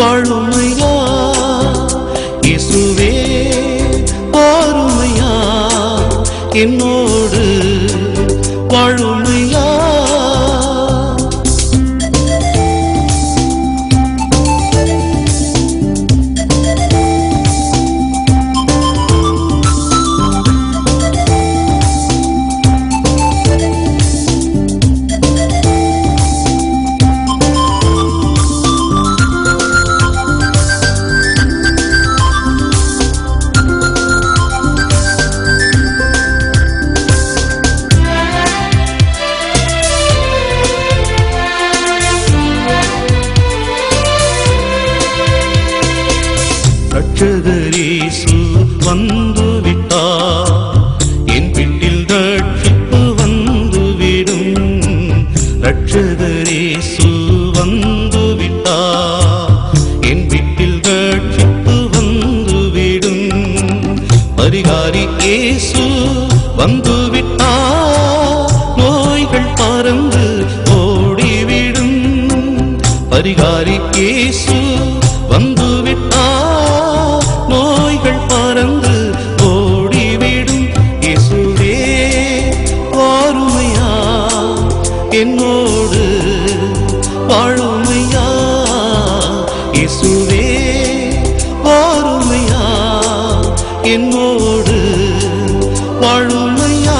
வாழுமையா இயேசுவே வாருமையா என்னோடு வாழுமையா ரட்சகரேசு வந்து விட்டார் என் வீட்டில் ரட்சிப்பு வந்துவிடும் ரட்சகரேசு வந்து விட்டார் என் வீட்டில் ரட்சிப்பு வந்துவிடும் பரிகாரி இயேசு வந்து விட்டார் நோய்கள் பறந்து ஓடிவிடும் பரிகாரி இயேசு வந்து விட்டார் நோய்கள் பறந்து ஓடிவிடும் இயேசுவே வாருமையா என்னோடு வாழுமையா இயேசுவே வாருமையா என்னோடு வாழுமையா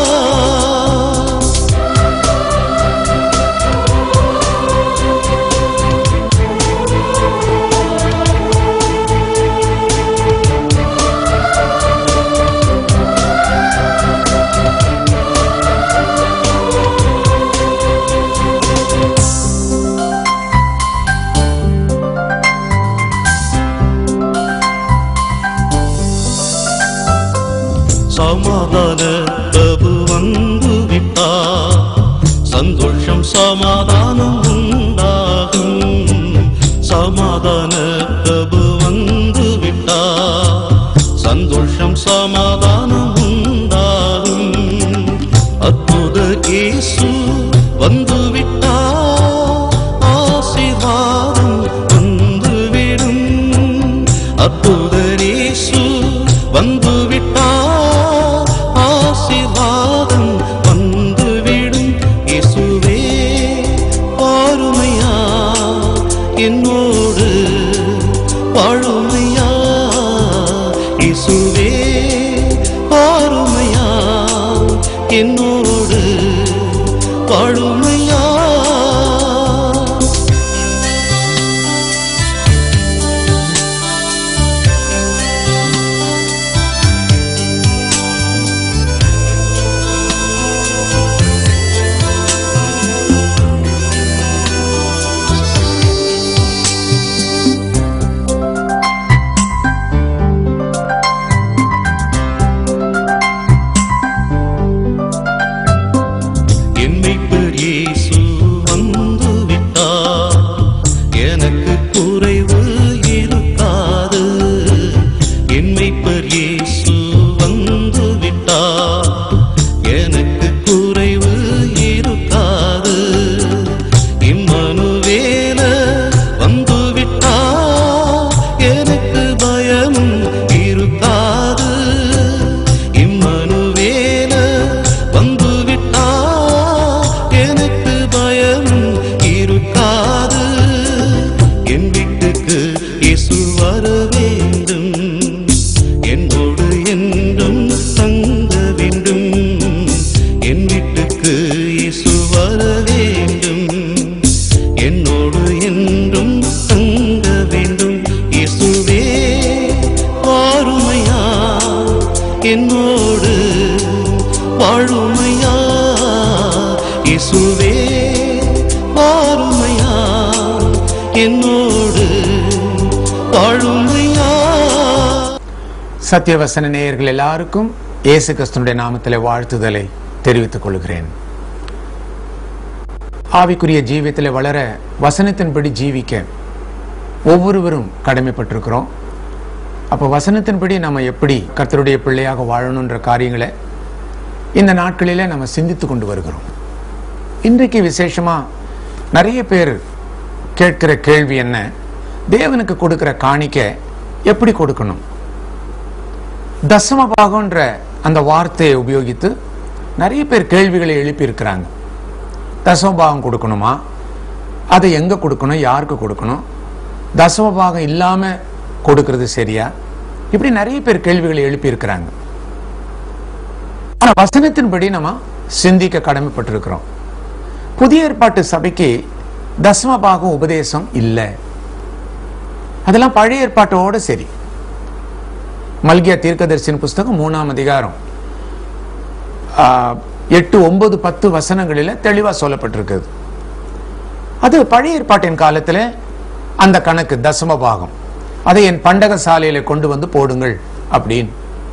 சமாதான பிரபு வந்து விட்டார் சந்தோஷம் சமாதானம் உண்டாகும் சமாதான பிரபு வந்து விட்டார் சந்தோஷம் சமாதானம் உண்டாகும் அற்புத இயேசு வந்து விட்டார் ஆசீர்வாதம் வந்துவிடும் அற்புத இயேசு வந்து விட்டார் ஆசீர்வாதம் வந்துவிடும் இயேசுவே பாருமையா என்னோடு வாழுமையா இயேசுவே பாருமையா என்னோடு வாழுமையா என்னை இயேசு வந்து விட்டார் எனக்கு குறைவு இருக்காது என்னை இயேசு வந்து விட்டார் எனக்கு குறைவு இருக்காது இம்மனுவேல வந்து விட்டார் எனக்கு பயமும் இருக்காது இம்மனுவேல வந்து விட்டா எனக்கு பயம் இருக்காது என் வீட்டுக்கு இயேசு வர வேண்டும் என்னோடு என்றும் தங்க வேண்டும் என் வீட்டுக்கு இயேசு வர வேண்டும் என்னோடு என்றும் தங்க வேண்டும் இயேசுவே வாருமையா என்னோடு வாழுமையா இயேசுவே வாருமையா என்னோடு வாழுமையா சத்தியவசன நேயர்கள் எல்லாருக்கும் இயேசு கிறிஸ்துனுடைய நாமத்திலே வாழ்த்துதலை தெரிவித்துக் கொள்கிறேன் ஆவிக்குரிய ஜீவியத்தில் வளர வசனத்தின்படி ஜீவிக்க ஒவ்வொருவரும் கடமைப்பட்டிருக்கிறோம் அப்போ வசனத்தின்படி நம்ம எப்படி கர்த்தருடைய பிள்ளையாக வாழணுன்ற காரியங்களை இந்த நாட்களிலே நம்ம சிந்தித்து கொண்டு வருகிறோம் இன்றைக்கு விசேஷமா நிறைய பேர் கேட்கிற கேள்வி என்ன தேவனுக்கு கொடுக்கிற காணிக்க எப்படி கொடுக்கணும் தசம பாகம்ன்ற அந்த வார்த்தையை உபயோகித்து நிறைய பேர் கேள்விகளை எழுப்பி இருக்கிறாங்க தசம பாகம் கொடுக்கணுமா அதை எங்க கொடுக்கணும் யாருக்கு கொடுக்கணும் தசம பாகம் இல்லாம கொடுக்கிறது சரியா இப்படி நிறைய பேர் கேள்விகளை எழுப்பி இருக்கிறாங்க ஆனா வசனத்தின்படி நம்ம சிந்திக்க கடமைப்பட்டிருக்கிறோம் புதிய ஏற்பாட்டு சபைக்கு தசம பாகம் உபதேசம் இல்லை அதெல்லாம் பழைய ஏற்பாட்டோட சரி மல்கியா தீர்க்கதரிசின் புஸ்தகம் மூணாம் அதிகாரம் ஆ, எட்டு ஒன்பது பத்து வசனங்களில் தெளிவா சொல்லப்பட்டிருக்குது அது பழைய ஏற்பாட்டின் காலத்தில் அந்த கணக்கு தசம பாகம் அதை என் பண்டக சாலையில கொண்டு வந்து போடுங்கள் அப்படின்னு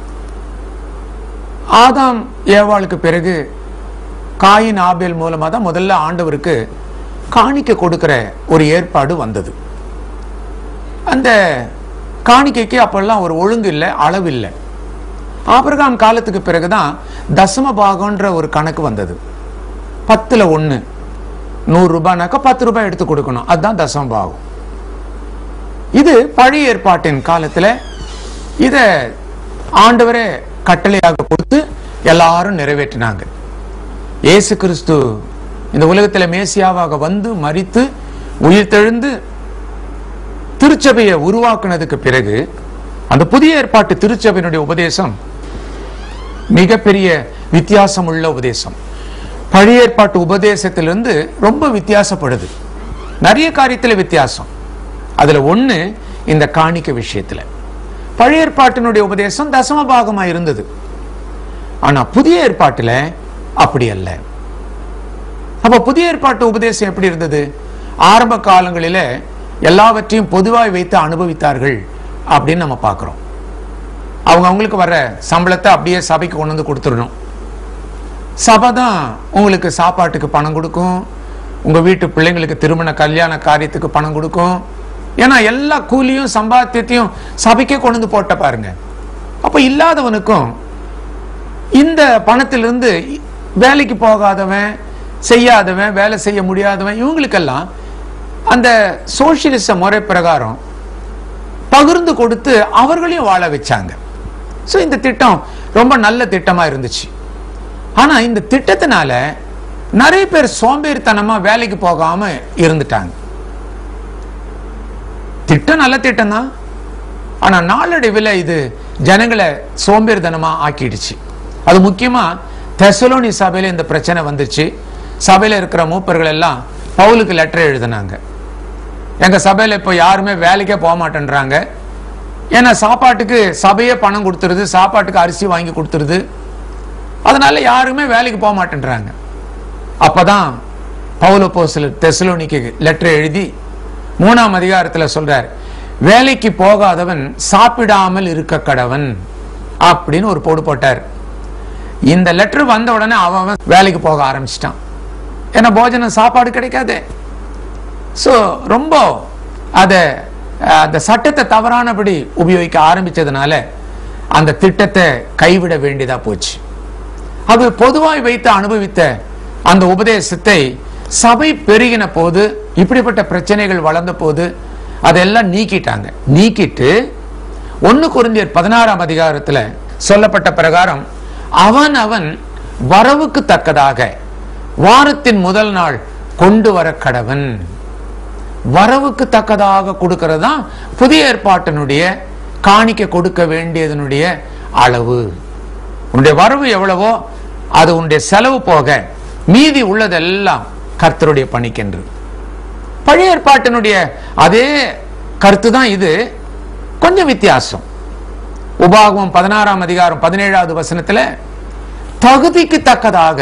ஆதாம் ஏவாளுக்கு பிறகு காயின் ஆபேல் மூலமா தான் முதல்ல ஆண்டவருக்கு காணிக்கை கொடுக்கிற ஒரு ஏற்பாடு வந்தது அந்த காணிக்கைக்கு அப்பெல்லாம் ஒரு ஒழுங்கு இல்லை அளவு இல்லை ஆபிரகாம் காலத்துக்கு பிறகுதான் தசம பாகம்ன்ற ஒரு கணக்கு வந்தது பத்துல ஒண்ணு நூறு ரூபாய்னாக்கா பத்து ரூபாய் எடுத்து கொடுக்கணும் அதுதான் தசம பாகம் இது பழைய ஏற்பாட்டின் காலத்துல இத ஆண்டவரே கட்டளையாக கொடுத்து எல்லாரும் நிறைவேற்றினாங்க இயேசு கிறிஸ்து இந்த உலகத்துல மேசியாவாக வந்து மரித்து உயிர்த்தெழுந்து திருச்சபையை உருவாக்குனதுக்கு பிறகு அந்த புதிய ஏற்பாட்டு திருச்சபையினுடைய உபதேசம் மிகப்பெரிய வித்தியாசம் உள்ள உபதேசம் பழைய ஏற்பாட்டு உபதேசத்திலிருந்து ரொம்ப வித்தியாசப்படுது நிறைய காரியத்துல வித்தியாசம் அதுல ஒண்ணு இந்த காணிக்க விஷயத்துல பழைய ஏற்பாட்டினுடைய உபதேசம் தசம பாகமா இருந்தது ஆனா புதிய ஏற்பாட்டுல அப்படி அல்ல அப்ப புதிய ஏற்பாட்டு உபதேசம் எப்படி இருந்தது ஆரம்ப காலங்களில எல்லாவற்றையும் பொதுவாய் வைத்து அனுபவித்தார்கள் அப்படின்னு நம்ம பார்க்கிறோம் அவங்க அவங்களுக்கு வர்ற சம்பளத்தை அப்படியே சபைக்கு கொண்டு வந்து கொடுத்துடணும் சபை தான் உங்களுக்கு சாப்பாட்டுக்கு பணம் கொடுக்கும் உங்க வீட்டு பிள்ளைங்களுக்கு திருமண கல்யாண காரியத்துக்கு பணம் கொடுக்கும் ஏன்னா எல்லா கூலியும் சம்பாத்தியத்தையும் சபைக்கே கொண்டு வந்து போட்ட பாருங்க அப்ப இல்லாதவனுக்கும் இந்த பணத்திலிருந்து வேலைக்கு போகாதவன் செய்யாதவன் வேலை செய்ய முடியாதவன் இவங்களுக்கெல்லாம் அந்த சோசியலிச முறை பிரகாரம் பகிர்ந்து கொடுத்து அவர்களையும் வாழ வச்சாங்க ஸோ இந்த திட்டம் ரொம்ப நல்ல திட்டமா இருந்துச்சு ஆனா இந்த திட்டத்தினால நிறைய பேர் சோம்பேறித்தனமா வேலைக்கு போகாம இருந்துட்டாங்க திட்டம் நல்ல திட்டம் தான் ஆனா நாளடைவில் இது ஜனங்களை சோம்பேறித்தனமா ஆக்கிடுச்சு அது முக்கியமா தெசலோனி சபையில இந்த பிரச்சனை வந்துச்சு சபையில இருக்கிற மூப்பர்கள் எல்லாம் பவுலுக்கு லெட்டர் எழுதினாங்க எங்க சபையில இப்போ யாருமே வேலைக்கே போக மாட்டேன்றாங்க ஏன்னா சாப்பாட்டுக்கு சபையே பணம் கொடுத்துருது சாப்பாட்டுக்கு அரிசி வாங்கி கொடுத்துருது அதனால யாருமே வேலைக்கு போக மாட்டேன்றாங்க அப்பதான் பவுல போஸ்தலர் தெசலோனிக்கு லெட்டர் எழுதி மூணாம் அதிகாரத்துல சொல்றார் வேலைக்கு போகாதவன் சாப்பிடாமல் இருக்க கடவன் அப்படின்னு ஒரு போடு போட்டார் இந்த லெட்டர் வந்த உடனே அவன் அவன் வேலைக்கு போக ஆரம்பிச்சிட்டான் ஏன்னா போஜனம் சாப்பாடு கிடைக்காதே ஸோ ரொம்ப அதை அந்த சட்டத்தை தவறானபடி உபயோகிக்க ஆரம்பிச்சதுனால அந்த திட்டத்தை கைவிட வேண்டியதா போச்சு அது பொதுவாய் வைத்து அனுபவித்த அந்த உபதேசத்தை சபை பெருகின போது இப்படிப்பட்ட பிரச்சனைகள் வளர்ந்த போது அதெல்லாம் நீக்கிட்டாங்க நீக்கிட்டு ஒன்னு குருந்தியர் பதினாறாம் அதிகாரத்துல சொல்லப்பட்ட பிரகாரம் அவன் அவன் வரவுக்கு தக்கதாக வாரத்தின் முதல் நாள் கொண்டு வர கடவன் வரவுக்கு தக்கதாக கொடுக்கிறது தான் புதிய ஏற்பாட்டினுடைய காணிக்க கொடுக்க வேண்டியதனுடைய அளவு உன்னுடைய வரவு எவ்வளவோ அது உன்னுடைய செலவு போக மீதி உள்ளதெல்லாம் கர்த்தருடைய பணிக்கென்று பழைய ஏற்பாட்டினுடைய அதே கருத்து தான் இது கொஞ்சம் வித்தியாசம் உபாகமம் பதினாறாம் அதிகாரம் பதினேழாவது வசனத்துல தகுதிக்கு தக்கதாக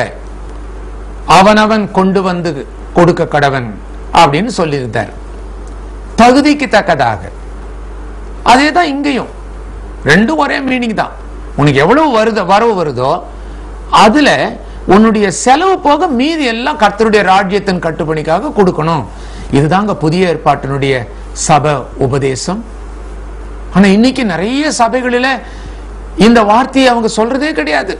அவனவன் கொண்டு வந்து கொடுக்க கடவன் அப்படின்னு சொல்லியிருந்தார் தகுதிக்கு தக்கதாக அதே தான் இங்கேயும் ரெண்டும் ஒரே மீனிங் தான் உனக்கு எவ்வளவு வருதோ வரவு வருதோ அதுல உன்னுடைய செலவு போக மீதி எல்லாம் கர்த்தருடைய ராஜ்யத்தின் கட்டுப்பணிக்காக கொடுக்கணும் இதுதாங்க புதிய ஏற்பாட்டினுடைய சபை உபதேசம் ஆனா இன்னைக்கு நிறைய சபைகளில இந்த வார்த்தையை அவங்க சொல்றதே கிடையாது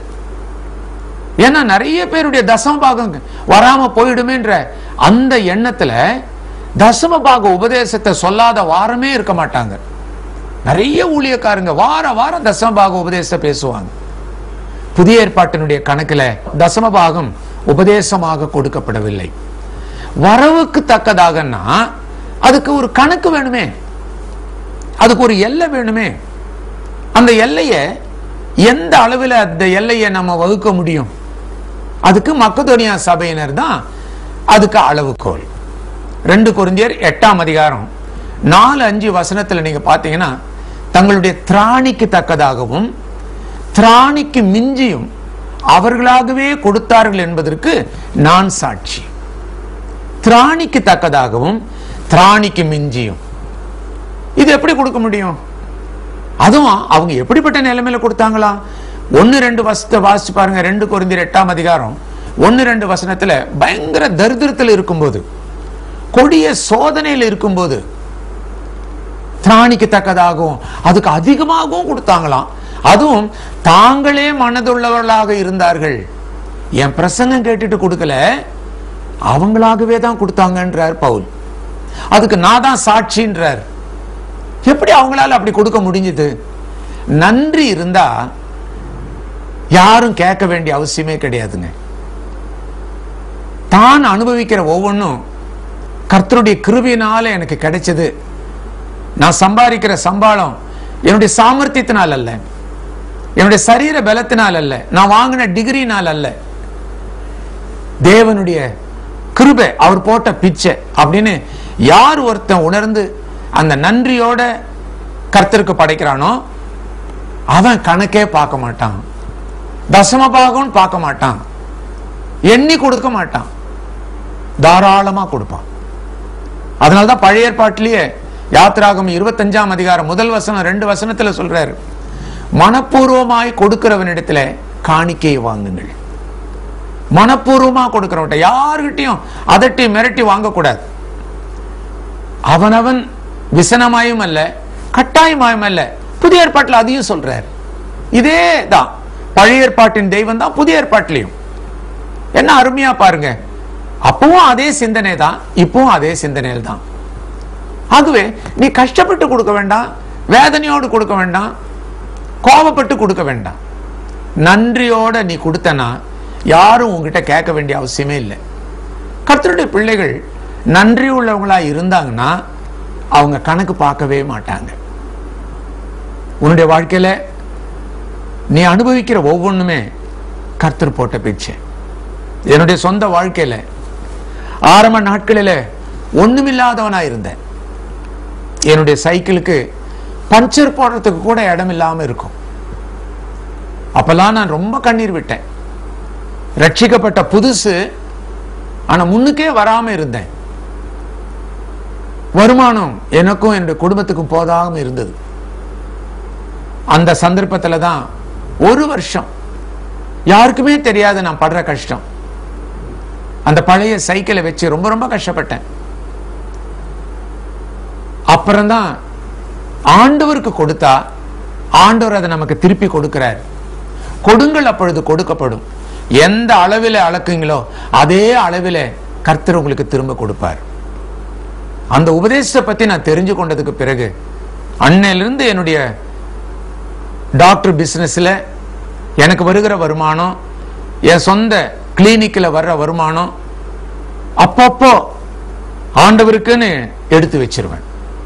ஏன்னா நிறைய பேருடைய தசம பாகம் வராம போயிடுமேன்ற அந்த எண்ணத்துல தசம பாக உபதேசத்தை சொல்லாத வாரமே இருக்க மாட்டாங்க நிறைய ஊழியக்காரங்க வார வாரம் தசம பாக உபதேசத்தை பேசுவாங்க புதிய ஏற்பாட்டினுடைய கணக்குல தசம பாகம் உபதேசமாக கொடுக்கப்படவில்லை வரவுக்கு தக்கதாகன்னா அதுக்கு ஒரு கணக்கு வேணுமே அதுக்கு ஒரு எல்லை வேணுமே அந்த எல்லையை எந்த அளவில் அந்த எல்லையை நம்ம வகுக்க முடியும் அதுக்கு மக்கதோனியா சபையினர் தான் அதுக்கு அளவுகோல் ரெண்டு குறிஞ்சியர் எட்டாம் அதிகாரம் நாலு அஞ்சு வசனத்துல நீங்க பார்த்தீங்கன்னா தங்களுடைய திராணிக்கு தக்கதாகவும் திராணிக்கு மிஞ்சியும் அவர்களாகவே கொடுத்தார்கள் என்பதற்கு நான் சாட்சி திராணிக்கு தக்கதாகவும் திராணிக்கு மிஞ்சியும் இது எப்படி கொடுக்க முடியும் அதுவும் அவங்க எப்படிப்பட்ட நிலைமையில கொடுத்தாங்களா ஒன்னு ரெண்டு வசத்தை வாசிச்சு பாருங்க ரெண்டு குறைந்தர் எட்டாம் அதிகாரம் ஒன்னு ரெண்டு வசனத்துல பயங்கர தரித்திரத்தில் இருக்கும்போது கொடிய சோதனையில் இருக்கும்போது திராணிக்கு தக்கதாகவும் அதுக்கு அதிகமாகவும் கொடுத்தாங்களாம் அதுவும் தாங்களே மனதுள்ளவர்களாக இருந்தார்கள் என் பிரசங்கம் கேட்டுட்டு கொடுக்கல அவங்களாகவே தான் கொடுத்தாங்கன்றார் பவுல் அதுக்கு நான் தான் சாட்சின்றார் எப்படி அவங்களால அப்படி கொடுக்க முடிஞ்சது நன்றி இருந்தா யாரும் கேட்க வேண்டிய அவசியமே கிடையாதுங்க தான் அனுபவிக்கிற ஒவ்வொன்றும் கர்த்தருடைய கிருபியினால எனக்கு கிடைச்சது நான் சம்பாதிக்கிற சம்பாளம் என்னுடைய சாமர்த்தியத்தினால் அல்ல என்னுடைய சரீர பலத்தினால் அல்ல நான் வாங்கின டிகிரினால் அல்ல தேவனுடைய கிருபை அவர் போட்ட பிச்சை அப்படின்னு யார் ஒருத்தன் உணர்ந்து அந்த நன்றியோட கர்த்தருக்கு படைக்கிறானோ அவன் கணக்கே பார்க்க மாட்டான் தசம பாகம்னு பார்க்க மாட்டான் எண்ணி கொடுக்க மாட்டான் தாராளமா கொடுப்பான் அதனாலதான் பழைய ஏற்பாட்டிலேயே யாத்ராகம் இருபத்தஞ்சாம் அதிகாரம் முதல் வசனம் ரெண்டு வசனத்துல சொல்றாரு மனப்பூர்வமாய் கொடுக்கிறவனிடத்துல காணிக்கையை வாங்குங்கள் மனப்பூர்வமா கொடுக்கிறவன்ட்ட யாருகிட்டையும் அதட்டி மிரட்டி வாங்கக்கூடாது அவனவன் விசனமாயும் அல்ல கட்டாயமாயும் அல்ல புதிய ஏற்பாட்டில் அதையும் சொல்றார் இதே தான் பழைய ஏற்பாட்டின் தெய்வம் தான் புதிய ஏற்பாட்டிலையும் என்ன அருமையா பாருங்க அப்பவும் அதே சிந்தனை தான் இப்பவும் அதே சிந்தனையில் தான் ஆகவே நீ கஷ்டப்பட்டு கொடுக்க வேண்டாம் வேதனையோடு கொடுக்க வேண்டாம் கோபப்பட்டு கொடுக்க வேண்டாம் நன்றியோட நீ கொடுத்தனா யாரும் உங்ககிட்ட கேட்க வேண்டிய அவசியமே இல்லை கர்த்தருடைய பிள்ளைகள் நன்றி உள்ளவங்களா இருந்தாங்கன்னா அவங்க கணக்கு பார்க்கவே மாட்டாங்க உன்னுடைய வாழ்க்கையில நீ அனுபவிக்கிற ஒவ்வொன்றுமே கர்த்தர் போட்ட பிச்சை என்னுடைய சொந்த வாழ்க்கையில ஆரம்ப நாட்களில் ஒண்ணுமில்லாதவனா இருந்தேன் என்னுடைய சைக்கிளுக்கு பஞ்சர் போடுறதுக்கு கூட இடம் இல்லாம இருக்கும் அப்பெல்லாம் நான் ரொம்ப கண்ணீர் விட்டேன் ரட்சிக்கப்பட்ட புதுசு ஆனா முன்னுக்கே வராம இருந்தேன் வருமானம் எனக்கும் என்னுடைய குடும்பத்துக்கும் போதாம இருந்தது அந்த சந்தர்ப்பத்துல தான் ஒரு வருஷம் யாருக்குமே தெரியாது நான் படுற கஷ்டம் அந்த பழைய சைக்கிளை வச்சு ரொம்ப ரொம்ப கஷ்டப்பட்டேன் அப்புறம்தான் ஆண்டவருக்கு கொடுத்தா ஆண்டவர் அதை நமக்கு திருப்பி கொடுக்கிறார் கொடுங்கள் அப்பொழுது கொடுக்கப்படும் எந்த அளவில் அளக்குங்களோ அதே அளவில் கர்த்தர் உங்களுக்கு திரும்ப கொடுப்பார் அந்த உபதேசத்தை பத்தி நான் தெரிஞ்சு கொண்டதுக்கு பிறகு அன்னையிலிருந்து என்னுடைய டாக்டர் பிசினஸ்ல எனக்கு வருகிற வருமானம் என் சொந்த கிளினிக்கில் வர்ற வருமானம் அப்பப்போ ஆண்டவருக்குன்னு எடுத்து வச்சிருவேன்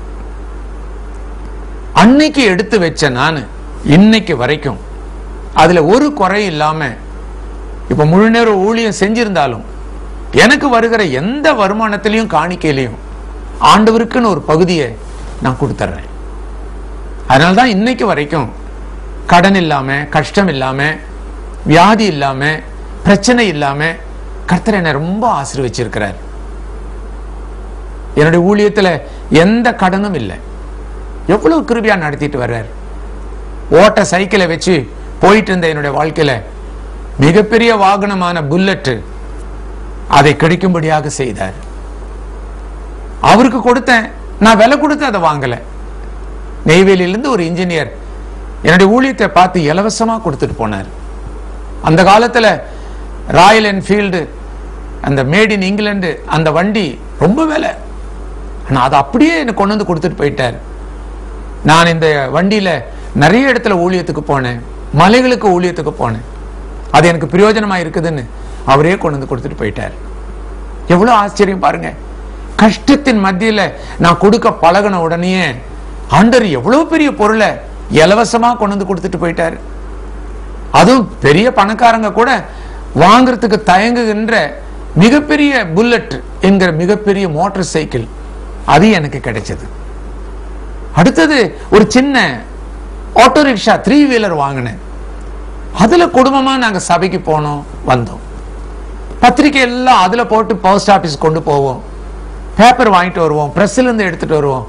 அன்னைக்கு எடுத்து வச்ச நான் இன்னைக்கு வரைக்கும் அதுல ஒரு குறை இல்லாம இப்ப முழு நேர ஊழியம் செஞ்சிருந்தாலும் எனக்கு வருகிற எந்த வருமானத்திலையும் காணிக்கையிலையும் ஆண்டவருக்குன்னு ஒரு பகுதியை நான் கொடுத்துட்றேன் அதனால தான் இன்னைக்கு வரைக்கும் கடன் இல்லாம கஷ்டம் இல்லாம வியாதி இல்லாம பிரச்சனை இல்லாம கர்த்தர் என்னை ரொம்ப ஆசீர்வச்சிருக்கிறார் என்னுடைய ஊழியத்துல எந்த கடனும் இல்லை எவ்வளவு கிருபியா நடத்திட்டு வர்றார் ஓட்ட சைக்கிளை வச்சு போயிட்டு இருந்த என்னுடைய வாழ்க்கையில மிகப்பெரிய வாகனமான புல்லட் அதை கிடைக்கும்படியாக செய்தார் அவருக்கு கொடுத்தேன் நான் விலை கொடுத்து அதை வாங்கல நெய்வேலியிலிருந்து ஒரு இன்ஜினியர் என்னுடைய ஊழியத்தை பார்த்து இலவசமா கொடுத்துட்டு போனார் அந்த காலத்துல ராயல் என்ஃபீல்டு அந்த மேட் இன் இங்கிலாந்து அந்த வண்டி ரொம்ப விலை ஆனா அதை அப்படியே எனக்கு கொண்டு வந்து கொடுத்துட்டு போயிட்டார் நான் இந்த வண்டியில நிறைய இடத்துல ஊழியத்துக்கு போனேன் மலைகளுக்கு ஊழியத்துக்கு போனேன் அது எனக்கு பிரயோஜனமா இருக்குதுன்னு அவரே கொண்டு வந்து கொடுத்துட்டு போயிட்டார் எவ்வளவு ஆச்சரியம் பாருங்க கஷ்டத்தின் மத்தியில நான் கொடுக்க பழகின உடனே ஆண்டவர் எவ்வளவு பெரிய பொருளை இலவசமா கொண்டு வந்து கொடுத்துட்டு போயிட்டாரு அதுவும் பெரிய பணக்காரங்க கூட வாங்குறதுக்கு தயங்குகின்ற மிகப்பெரிய புல்லட் என்கிற மிகப்பெரிய மோட்டார் சைக்கிள் அது எனக்கு கிடைச்சது அடுத்தது ஒரு சின்ன ஆட்டோ ரிக்ஷா த்ரீ வீலர் வாங்கினேன் அதுல குடும்பமா நாங்க சபைக்கு போனோம் வந்தோம் பத்திரிக்கை எல்லாம் அதுல போட்டு போஸ்ட் ஆபீஸ் கொண்டு போவோம் பேப்பர் வாங்கிட்டு வருவோம் பிரஸ்ல இருந்து எடுத்துட்டு வருவோம்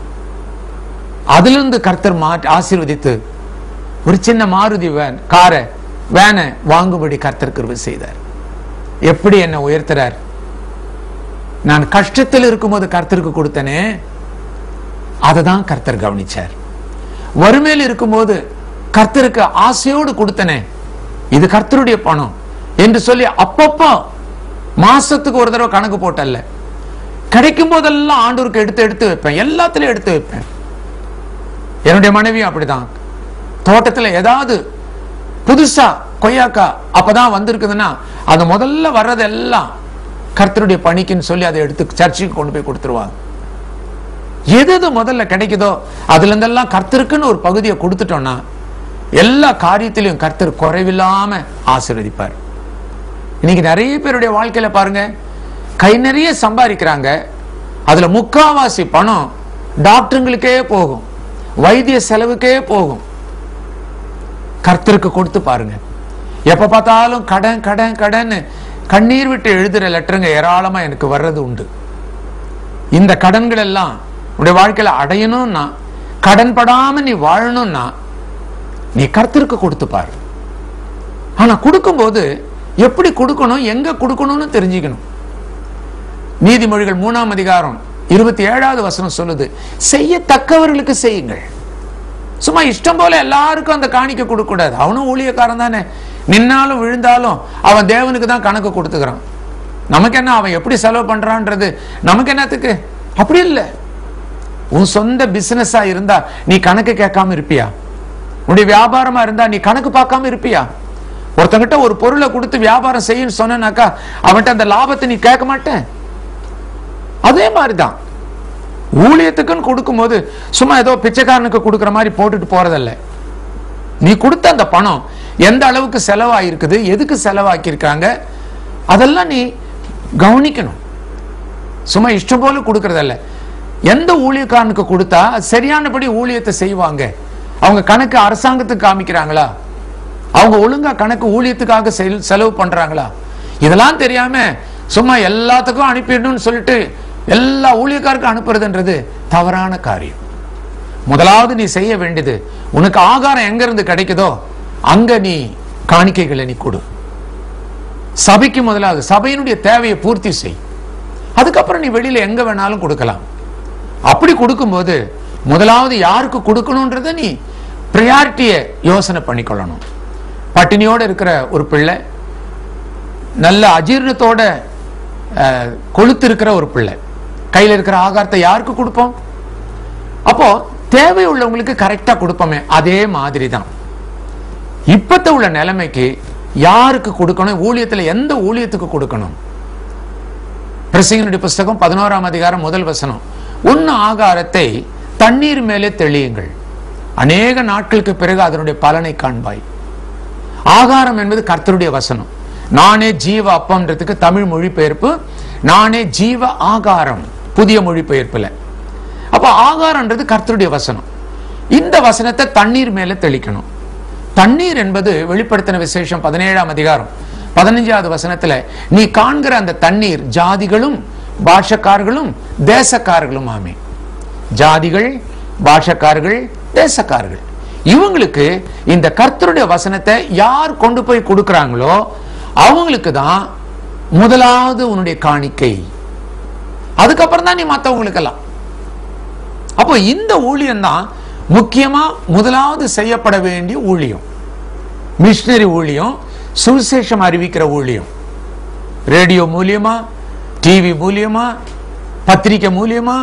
அதுல இருந்து கர்த்தர் மாற்றி ஆசீர்வதித்து ஒரு சின்ன மாருதி வேன் காரை வேனை வாங்கும்படி கர்த்தர் கிருபை செய்தார் எப்படி என்ன உயர்த்துறார் நான் கஷ்டத்தில் இருக்கும்போது கர்த்தருக்கு கொடுத்தனே அதை தான் கர்த்தர் கவனிச்சார் வறுமையில் இருக்கும்போது கர்த்தருக்கு ஆசையோடு கொடுத்தனே இது கர்த்தருடைய பணம் என்று சொல்லி அப்பப்போ மாசத்துக்கு ஒரு தடவை கணக்கு போட்டல்ல கிடைக்கும் போதெல்லாம் ஆண்டூருக்கு எடுத்து எடுத்து வைப்பேன் எல்லாத்துலயும் எடுத்து வைப்பேன் என்னுடைய மனைவியும் அப்படிதான் தோட்டத்துல ஏதாவது புதுசா கொய்யாக்கா அப்பதான் வந்திருக்குதுன்னா அது முதல்ல வர்றதெல்லாம் கர்த்தருடைய பணிக்குன்னு சொல்லி அதை எடுத்து சர்ச்சுக்கு கொண்டு போய் கொடுத்துருவாங்க எது எது முதல்ல கிடைக்குதோ அதுல இருந்தெல்லாம் கர்த்தருக்குன்னு ஒரு பகுதியை கொடுத்துட்டோம்னா எல்லா காரியத்திலையும் கர்த்தர் குறைவில்லாம ஆசீர்வதிப்பார் இன்னைக்கு நிறைய பேருடைய வாழ்க்கையில பாருங்க கை நிறைய சம்பாதிக்கிறாங்க அதுல முக்காவாசி பணம் டாக்டருங்களுக்கே போகும் வைத்திய செலவுக்கே போகும் கர்த்தருக்கு கொடுத்து பாருங்க எப்ப பார்த்தாலும் கடன் கடன் கடன் கண்ணீர் விட்டு எழுதுற லெட்டருங்க ஏராளமா எனக்கு வர்றது உண்டு இந்த கடன்கள் எல்லாம் உன்னுடைய வாழ்க்கையில அடையணும்னா கடன் படாம நீ வாழணும்னா நீ கர்த்தருக்கு கொடுத்து பாரு ஆனா கொடுக்கும்போது எப்படி கொடுக்கணும் எங்க கொடுக்கணும்னு தெரிஞ்சுக்கணும் நீதிமொழிகள் மூணாம் அதிகாரம் இருபத்தி ஏழாவது வசனம் சொல்லுது செய்யத்தக்கவர்களுக்கு செய்யுங்கள் சும்மா இஷ்டம் போல எல்லாருக்கும் அந்த காணிக்க கொடுக்க கூடாது அவனும் ஊழியக்காரன் தானே நின்னாலும் விழுந்தாலும் அவன் தேவனுக்கு தான் கணக்கு கொடுத்துக்கிறான் நமக்கு என்ன அவன் எப்படி செலவு பண்றான்றது நமக்கு என்னத்துக்கு அப்படி இல்லை உன் சொந்த பிசினஸா இருந்தா நீ கணக்கு கேட்காம இருப்பியா உன்னுடைய வியாபாரமா இருந்தா நீ கணக்கு பார்க்காம இருப்பியா ஒருத்தங்கிட்ட ஒரு பொருளை கொடுத்து வியாபாரம் செய்யுன்னு சொன்னாக்கா அவன்கிட்ட அந்த லாபத்தை நீ கேட்க மாட்டேன் அதே மாதிரிதான் ஊழியத்துக்குன்னு கொடுக்கும்போது சும்மா ஏதோ பிச்சைக்காரனுக்கு கொடுக்குற மாதிரி போட்டுட்டு போறதல்ல நீ கொடுத்த அந்த பணம் எந்த அளவுக்கு செலவாயிருக்குது எதுக்கு செலவாக்கியிருக்காங்க அதெல்லாம் நீ கவனிக்கணும் சும்மா இஷ்டம் போல கொடுக்கறதல்ல எந்த ஊழியக்காரனுக்கு கொடுத்தா அது சரியானபடி ஊழியத்தை செய்வாங்க அவங்க கணக்கு அரசாங்கத்துக்கு காமிக்கிறாங்களா அவங்க ஒழுங்கா கணக்கு ஊழியத்துக்காக செல்- செலவு பண்றாங்களா இதெல்லாம் தெரியாம சும்மா எல்லாத்துக்கும் அனுப்பிடணும்னு சொல்லிட்டு எல்லா ஊழியக்காருக்கும் அனுப்புறதுன்றது தவறான காரியம் முதலாவது நீ செய்ய வேண்டியது உனக்கு ஆகாரம் எங்க இருந்து கிடைக்குதோ அங்க நீ காணிக்கைகளை நீ கொடு சபைக்கு முதலாவது சபையினுடைய தேவையை பூர்த்தி செய் அதுக்கப்புறம் நீ வெளியில எங்க வேணாலும் கொடுக்கலாம் அப்படி கொடுக்கும்போது முதலாவது யாருக்கு கொடுக்கணும்ன்றத நீ ப்ரியாரிட்டியை யோசனை பண்ணிக்கொள்ளணும் பட்டினியோட இருக்கிற ஒரு பிள்ளை நல்ல அஜீரணத்தோட அஹ், கொழுத்து இருக்கிற ஒரு பிள்ளை கையில இருக்கிற ஆகாரத்தை யாருக்கு கொடுப்போம் அப்போ தேவை உள்ளவங்களுக்கு கரெக்டா கொடுப்போமே அதே மாதிரி தான் இப்பத்த உள்ள நிலைமைக்கு யாருக்கு கொடுக்கணும் ஊழியத்துல எந்த ஊழியத்துக்கு கொடுக்கணும் பிரசங்கனுடைய புஸ்தகம் பதினோராம் அதிகாரம் முதல் வசனம் உண்ண ஆகாரத்தை தண்ணீர் மேலே தெளியுங்கள் அநேக நாட்களுக்கு பிறகு அதனுடைய பலனை காண்பாய் ஆகாரம் என்பது கர்த்தருடைய வசனம் நானே ஜீவ அப்பம்ன்றதுக்கு தமிழ் மொழிபெயர்ப்பு நானே ஜீவ ஆகாரம் புதிய மொழிபெயர்ப்புல அப்ப ஆகாரம்ன்றது கர்த்தருடைய வசனம் இந்த வசனத்தை தண்ணீர் மேல தெளிக்கணும் தண்ணீர் என்பது வெளிப்படுத்தின விசேஷம் பதினேழாம் அதிகாரம் பதினஞ்சாவது வசனத்துல நீ காண்கிற அந்த தண்ணீர் ஜாதிகளும் பாஷக்காரர்களும் தேசக்காரர்களும் ஆமே ஜாதிகள் பாஷக்காரர்கள் தேசக்காரர்கள் இவங்களுக்கு இந்த கர்த்தருடைய வசனத்தை யார் கொண்டு போய் கொடுக்கறாங்களோ அவங்களுக்கு தான் முதலாவது உன்னுடைய காணிக்கை அதுக்கப்புறம் தான் நீ மற்றவங்களுக்கெல்லாம் அப்போ இந்த ஊழியம் தான் முக்கியமா முதலாவது செய்யப்பட வேண்டிய ஊழியம் மிஷினரி ஊழியம் சுவிசேஷம் அறிவிக்கிற ஊழியம் ரேடியோ மூலியமா டிவி மூலியமா பத்திரிக்கை மூலியமா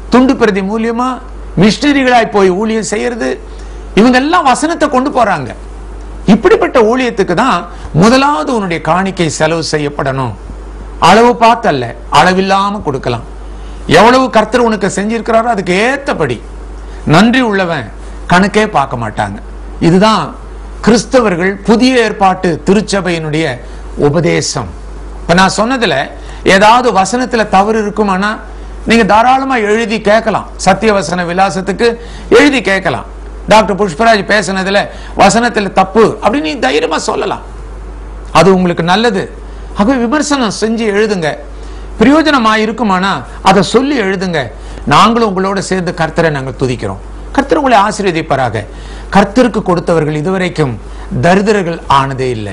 துண்டு பிரதி மூலியமா மிஷினரிகளாய் போய் ஊழியம் செய்யறது இவங்க எல்லாம் வசனத்தை கொண்டு போறாங்க இப்படிப்பட்ட ஊழியத்துக்கு தான் முதலாவது உன்னுடைய காணிக்கை செலவு செய்யப்படணும் அளவு பார்த்தல்ல அளவில்லாம கொடுக்கலாம் எவ்வளவு கர்த்தர் உனக்கு செஞ்சிருக்கிறாரோ அதுக்கு ஏத்தபடி நன்றி உள்ளவன் கணக்கே பார்க்க மாட்டாங்க இதுதான் கிறிஸ்தவர்கள் புதிய ஏற்பாட்டு திருச்சபையினுடைய உபதேசம் இப்ப நான் சொன்னதுல ஏதாவது வசனத்துல தவறு இருக்குமானா நீங்க தாராளமா எழுதி கேட்கலாம் சத்திய வசன விலாசத்துக்கு எழுதி கேட்கலாம் டாக்டர் புஷ்பராஜ் பேசினதுல வசனத்துல தப்பு அப்படின்னு நீ தைரியமா சொல்லலாம் அது உங்களுக்கு நல்லது ஆகவே விமர்சனம் செஞ்சு எழுதுங்க பிரயோஜனமா இருக்குமானா அதை சொல்லி எழுதுங்க நாங்களும் உங்களோட சேர்ந்து கர்த்தரை நாங்கள் துதிக்கிறோம் கர்த்தர் உங்களை ஆசீர்வதிப்பாராக கர்த்தருக்கு கொடுத்தவர்கள் இதுவரைக்கும் தரித்திரர்கள் ஆனதே இல்லை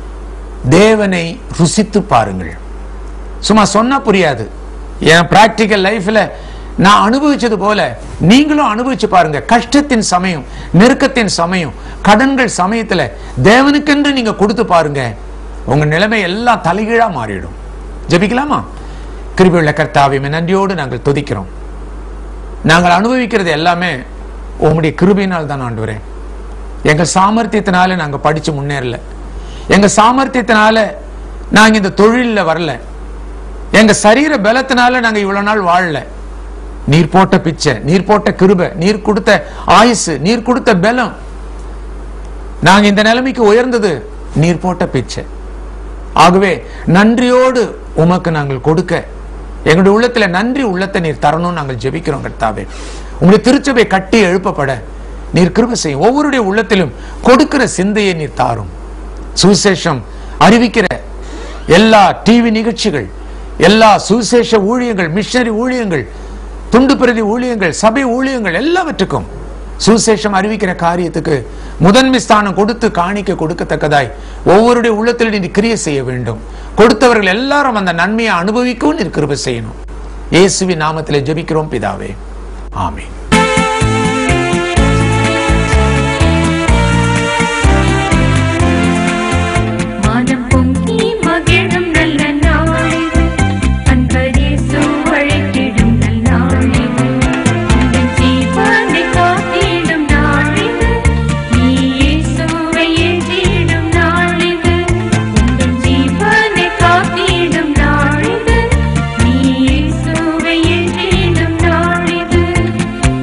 தேவனை ருசித்து பாருங்கள் சும்மா சொன்னா புரியாது என் பிராக்டிக்கல் லைஃப்ல நான் அனுபவிச்சது போல நீங்களும் அனுபவிச்சு பாருங்க கஷ்டத்தின் சமயம் நெருக்கத்தின் சமயம் கடன்கள் சமயத்துல தேவனுக்கென்று நீங்க கொடுத்து பாருங்க உங்க நிலைமை எல்லாம் தலைகீழா மாறிடும் ஜெபிக்கலாமா கிருபியுள்ள கர்த்தாவை நன்றியோடு நாங்கள் துதிக்கிறோம் நாங்கள் அனுபவிக்கிறது எல்லாமே உங்களுடைய கிருபையினால் தான் ஆண்டு எங்க சாமர்த்தியத்தினால நாங்க படிச்சு முன்னேறல எங்க சாமர்த்தியத்தினால நாங்க இந்த தொழில்ல வரல எங்க சரீர பலத்தினால நாங்க இவ்வளவு நாள் வாழல நீர் போட்ட பிச்சை நீர் போட்ட கிருபை நீர் கொடுத்த ஆயுசு நீர் கொடுத்த பலம் நாங்க இந்த நிலைமைக்கு உயர்ந்தது நீர் போட்ட பிச்சை ஆகவே நன்றியோடு உமக்கு நாங்கள் கொடுக்க எங்களுடைய உள்ளத்துல நன்றி உள்ளத்தை நீர் தரணும்னு நாங்கள் ஜெபிக்கிறோம் கர்த்தாவே உங்களுடைய திருச்சபை கட்டி எழுப்பப்பட நீர் கிருபை செய்யும் ஒவ்வொருடைய உள்ளத்திலும் கொடுக்கிற சிந்தையை நீர் தாரும் சுவிசேஷம் அறிவிக்கிற எல்லா டிவி நிகழ்ச்சிகள் எல்லா சுவிசேஷ ஊழியங்கள் மிஷனரி ஊழியங்கள் துண்டு பிரதி ஊழியங்கள் சபை ஊழியங்கள் எல்லாவற்றுக்கும் சுவிசேஷம் அறிவிக்கிற காரியத்துக்கு முதன்மை ஸ்தானம் கொடுத்து காணிக்க கொடுக்கத்தக்கதாய் ஒவ்வொருடைய உள்ளத்தில் நீ கிரியை செய்ய வேண்டும் கொடுத்தவர்கள் எல்லாரும் அந்த நன்மையை அனுபவிக்கவும் நீர் கிருபை செய்யணும் இயேசுவின் நாமத்திலே ஜெபிக்கிறோம் பிதாவே ஆமென் மனம் பொங்கி மகிழும் நல்ல நாளிது அன்பரேசு அழைத்திடும் நல் நாளிது உந்தன் ஜீவனை காத்திடும் நாளிது நீ இயேசுவை ஏற்றிடும் நாளிது உந்தன் ஜீவனை காத்திடும் நாளிது நீ இயேசுவை ஏற்றிடும் நாளிது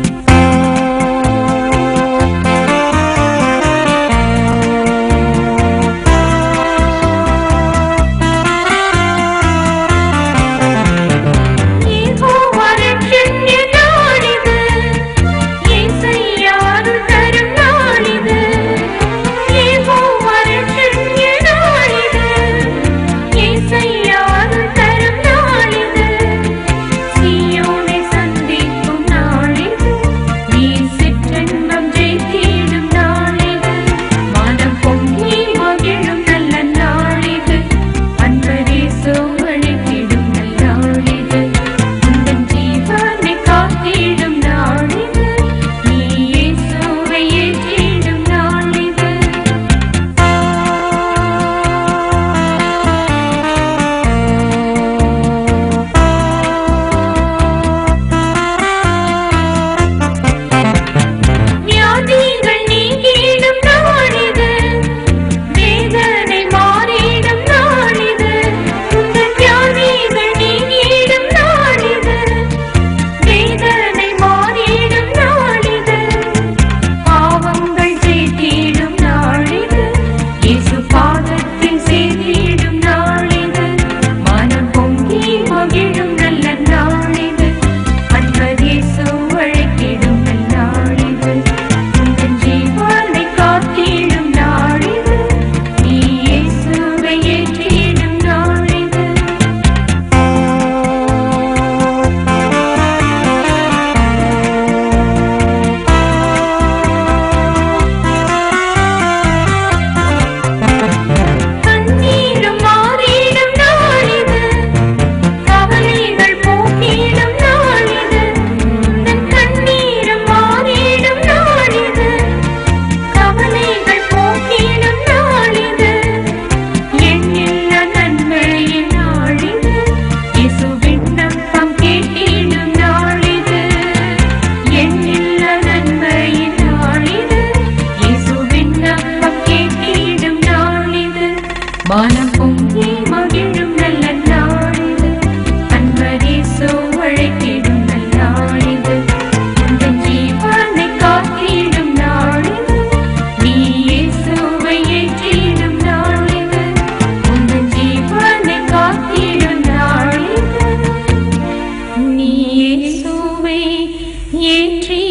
ஏற்றி